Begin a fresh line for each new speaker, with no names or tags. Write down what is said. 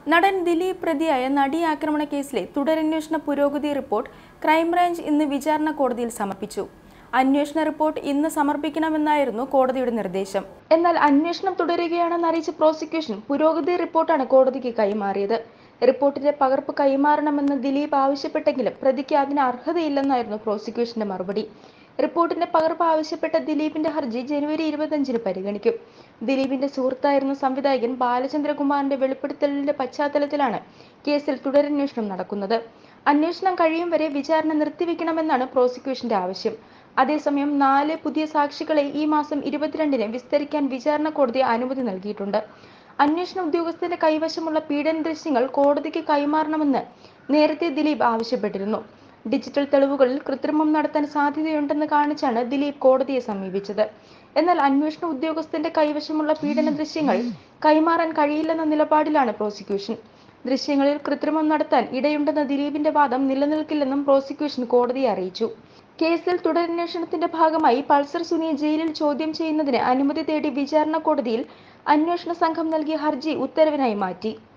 നടൻ ദിലീപ് പ്രതിയായ നടി ആക്രമണ കേസിലെ തുടരന്വേഷണ പുരോഗതി റിപ്പോർട്ട് ക്രൈംബ്രാഞ്ച് ഇന്ന് വിചാരണ കോടതിയിൽ സമർപ്പിച്ചു അന്വേഷണ റിപ്പോർട്ട് ഇന്ന് സമർപ്പിക്കണമെന്നായിരുന്നു കോടതിയുടെ നിർദ്ദേശം എന്നാൽ അന്വേഷണം തുടരുകയാണെന്ന് അറിയിച്ച പ്രോസിക്യൂഷൻ പുരോഗതി റിപ്പോർട്ടാണ് കോടതിക്ക് കൈമാറിയത് റിപ്പോർട്ടിന്റെ പകർപ്പ് കൈമാറണമെന്ന് ദിലീപ് ആവശ്യപ്പെട്ടെങ്കിലും പ്രതിക്ക് അതിന് അർഹതയില്ലെന്നായിരുന്നു പ്രോസിക്യൂഷന്റെ മറുപടി റിപ്പോർട്ടിന്റെ പകർപ്പ് ആവശ്യപ്പെട്ട ദിലീപിന്റെ ഹർജി ജനുവരി ഇരുപത്തഞ്ചിന് പരിഗണിക്കും ദിലീപിന്റെ സുഹൃത്തായിരുന്ന സംവിധായകൻ ബാലചന്ദ്രകുമാറിന്റെ വെളിപ്പെടുത്തലിന്റെ പശ്ചാത്തലത്തിലാണ് കേസിൽ തുടരന്വേഷണം നടക്കുന്നത് അന്വേഷണം കഴിയും വരെ വിചാരണ നിർത്തിവെക്കണമെന്നാണ് പ്രോസിക്യൂഷന്റെ ആവശ്യം അതേസമയം നാല് പുതിയ സാക്ഷികളെ ഈ മാസം ഇരുപത്തിരണ്ടിന് വിസ്തരിക്കാൻ വിചാരണ കോടതി അനുമതി നൽകിയിട്ടുണ്ട് അന്വേഷണ ഉദ്യോഗസ്ഥന്റെ കൈവശമുള്ള പീഡന ദൃശ്യങ്ങൾ കോടതിക്ക് കൈമാറണമെന്ന് നേരത്തെ ദിലീപ് ആവശ്യപ്പെട്ടിരുന്നു ഡിജിറ്റൽ തെളിവുകളിൽ കൃത്രിമം നടത്താൻ സാധ്യതയുണ്ടെന്ന് കാണിച്ചാണ് ദിലീപ് കോടതിയെ സമീപിച്ചത് എന്നാൽ അന്വേഷണ ഉദ്യോഗസ്ഥന്റെ കൈവശമുള്ള പീഡന ദൃശ്യങ്ങൾ കൈമാറാൻ കഴിയില്ലെന്ന നിലപാടിലാണ് പ്രോസിക്യൂഷൻ ദൃശ്യങ്ങളിൽ കൃത്രിമം നടത്താൻ ഇടയുണ്ടെന്ന ദിലീപിന്റെ വാദം നിലനിൽക്കില്ലെന്നും പ്രോസിക്യൂഷൻ കോടതിയെ അറിയിച്ചു കേസിൽ തുടരന്വേഷണത്തിന്റെ ഭാഗമായി പൾസർ സുനിയെ ജയിലിൽ ചോദ്യം ചെയ്യുന്നതിന് അനുമതി തേടി വിചാരണ കോടതിയിൽ അന്വേഷണ സംഘം നൽകിയ ഹർജി ഉത്തരവിനായി മാറ്റി